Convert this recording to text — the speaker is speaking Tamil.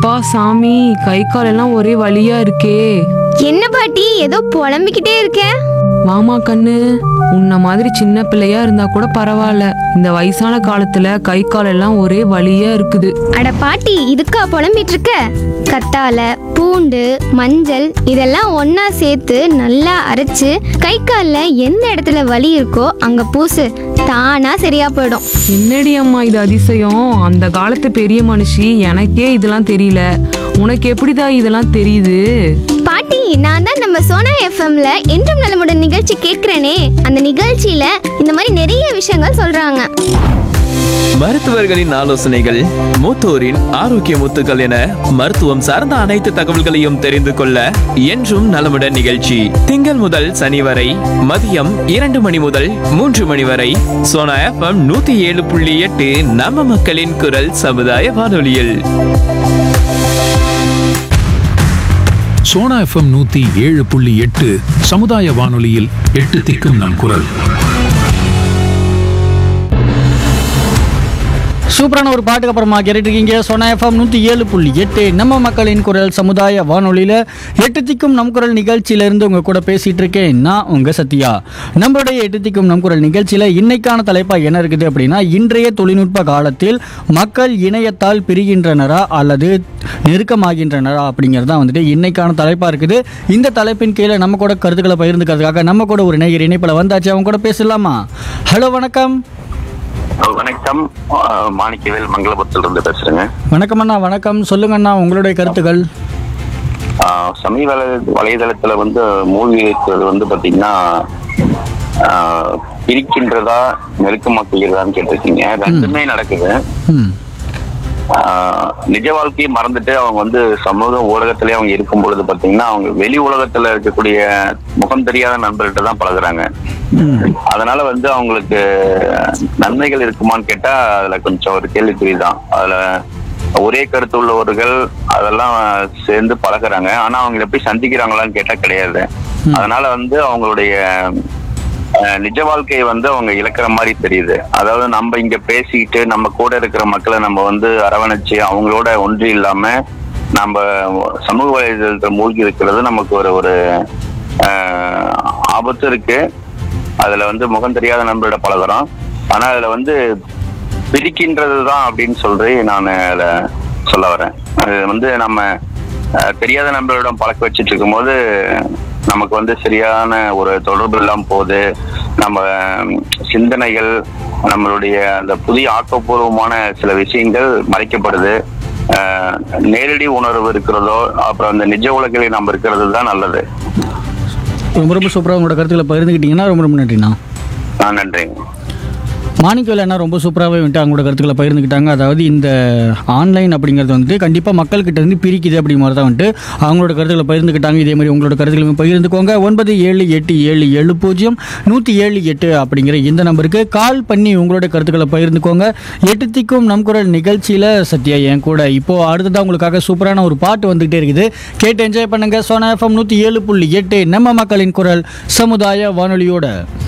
அப்பா சாமி கை கால் எல்லாம் ஒரே வலியா இருக்கே என்ன பாட்டி ஏதோ புலம்பிக்கிட்டே இருக்க வாமா கண்ணு உன்ன மாதிரி சின்ன பிள்ளையா இருந்தா கூட பரவாயில்ல இந்த வயசான காலத்துல கை கால் எல்லாம் ஒரே வலியா இருக்குது அட பாட்டி இதுக்கா புலம்பிட்டு இருக்க கத்தால பூண்டு மஞ்சள் இதெல்லாம் ஒண்ணா சேர்த்து நல்லா அரைச்சு கை கால்ல எந்த இடத்துல வலி இருக்கோ அங்க பூசு தானா சரியா போயிடும் என்னடி அம்மா இது அதிசயம் அந்த காலத்து பெரிய மனுஷி எனக்கே இதெல்லாம் தெரியல உனக்கு எப்படிடா இதெல்லாம் தெரியுது பாட்டி நான் தான் நம்ம சோனா எஃப்எம்ல என்றும் நலமுடன் நிகழ்ச்சி கேட்கிறேனே அந்த நிகழ்ச்சியில இந்த மாதிரி நிறைய விஷயங்கள் சொல்றாங்க மருத்துவர்களின் ஆலோசனைகள் மூத்தோரின் ஆரோக்கிய முத்துக்கள் என மருத்துவம் சார்ந்த அனைத்து தகவல்களையும் தெரிந்து கொள்ள என்றும் நலமுடன் நிகழ்ச்சி திங்கள் முதல் சனி வரை மதியம் இரண்டு மணி முதல் மூன்று மணி வரை சோனா எஃப்எம் நூத்தி ஏழு புள்ளி எட்டு நம்ம மக்களின் குரல் சமுதாய வானொலியில் சோனா எஃப்எம் நூத்தி ஏழு புள்ளி எட்டு சமுதாய வானொலியில் எட்டு திக்கும் நம் குரல் சூப்பரான ஒரு பாட்டுக்கு அப்புறமா கேட்டுட்டு இருக்கீங்க சொன்ன எஃப்எம் நூற்றி ஏழு புள்ளி எட்டு நம்ம மக்களின் குரல் சமுதாய வானொலியில் எட்டு திக்கும் நம் குரல் நிகழ்ச்சியிலேருந்து உங்கள் கூட பேசிகிட்டு இருக்கேன் நான் உங்கள் சத்யா நம்மளுடைய எட்டு திக்கும் நம் குரல் நிகழ்ச்சியில் இன்னைக்கான தலைப்பாக என்ன இருக்குது அப்படின்னா இன்றைய தொழில்நுட்ப காலத்தில் மக்கள் இணையத்தால் பிரிகின்றனரா அல்லது நெருக்கமாகின்றனரா அப்படிங்கிறது தான் வந்துட்டு இன்னைக்கான தலைப்பாக இருக்குது இந்த தலைப்பின் கீழே நம்ம கூட கருத்துக்களை பகிர்ந்துக்கிறதுக்காக நம்ம கூட ஒரு நேயர் இணைப்பில் வந்தாச்சு அவங்க கூட பேசலாமா ஹலோ வணக்கம் வணக்கம் ஆஹ் மாணிக்கவேல் மங்களபுரத்துல இருந்து பேசுறேங்க வணக்கம் அண்ணா வணக்கம் சொல்லுங்க அண்ணா உங்களுடைய கருத்துக்கள் ஆஹ் சமீப வலை- வலைதளத்துல வந்து மூழ்கி இருக்கிறது வந்து பாத்தீங்கன்னா ஆஹ் பிரிக்கின்றதா நெருக்கமாக்குகிறதான்னு கேட்டிருக்கீங்க ரெண்டுமே நடக்குது ம் ஆஹ் நிஜ வாழ்க்கையை மறந்துட்டு அவங்க வந்து சமூக ஊடகத்திலே அவங்க இருக்கும் பொழுது பாத்தீங்கன்னா அவங்க வெளி உலகத்துல இருக்கக்கூடிய முகம் தெரியாத நண்பர்கிட்ட தான் பழகுறாங்க அதனால வந்து அவங்களுக்கு நன்மைகள் இருக்குமான்னு கேட்டா அதுல கொஞ்சம் ஒரு கேள்விக்குறி தான் அதுல ஒரே கருத்து உள்ளவர்கள் அதெல்லாம் சேர்ந்து பழகுறாங்க ஆனா அவங்க எப்படி சந்திக்கிறாங்களான்னு கேட்டா கிடையாது அதனால வந்து அவங்களுடைய அஹ், நிஜ வாழ்க்கையை வந்து அவங்க இழக்கிற மாதிரி தெரியுது அதாவது நம்ம இங்க பேசிக்கிட்டு நம்ம கூட இருக்கிற மக்களை நம்ம வந்து அரவணைச்சு அவங்களோட ஒன்றி இல்லாம நம்ம சமூக வலைதளத்தில் மூழ்கி இருக்கிறது நமக்கு ஒரு ஒரு அஹ், ஆபத்து இருக்கு அதுல வந்து முகம் தெரியாத நண்பரோட பழகுறோம் ஆனா அதுல வந்து பிரிக்கின்றது தான் அப்படின்னு சொல்லி நான் அதுல சொல்ல வரேன் அது வந்து நம்ம அஹ், தெரியாத நண்பர்களிடம் பழக்க வச்சுட்டு இருக்கும்போது நமக்கு வந்து சரியான ஒரு தொடர்பு இல்லாம போகுது நம்ம உம், சிந்தனைகள் நம்மளுடைய அந்த புதிய ஆக்கப்பூர்வமான சில விஷயங்கள் மறைக்கப்படுது அஹ், நேரடி உணர்வு இருக்கிறதோ அப்புறம் அந்த நிஜ உலகில் நம்ம இருக்கிறது தான் நல்லது ரொம்ப ரொம்ப சூப்பராக உங்களோட கருத்துக்களை பகிர்ந்துக்கிட்டீங்கன்னா ரொம்ப ரொம்ப நன்றிண்ணா நான் நன்றிங்க மாணிக்கவேல் அண்ணா ரொம்ப சூப்பராகவே வந்துட்டு அவங்களோட கருத்துக்களை பகிர்ந்துக்கிட்டாங்க அதாவது இந்த ஆன்லைன் அப்படிங்கிறது வந்துட்டு கண்டிப்பாக மக்கள்கிட்ட இருந்து பிரிக்குது அப்படி மாதிரி தான் வந்துட்டு அவங்களோட கருத்துக்களை பகிர்ந்துக்கிட்டாங்க இதே மாதிரி உங்களோட கருத்துக்களை பகிர்ந்துக்கோங்க ஒன்பது ஏழு எட்டு ஏழு ஏழு பூஜ்ஜியம் நூற்றி ஏழு எட்டு அப்படிங்கிற இந்த நம்பருக்கு கால் பண்ணி உங்களோட கருத்துக்களை பகிர்ந்துக்கோங்க எட்டு திக்கும் நம் குரல் நிகழ்ச்சியில் சத்யா என் கூட இப்போது அடுத்ததாக உங்களுக்காக சூப்பரான ஒரு பாட்டு வந்துகிட்டே இருக்குது கேட்டு என்ஜாய் பண்ணுங்க சோனா எஃப்எம் நூற்றி ஏழு புள்ளி எட்டு நம்ம மக்களின் குரல் சமுதாய வானொலியோட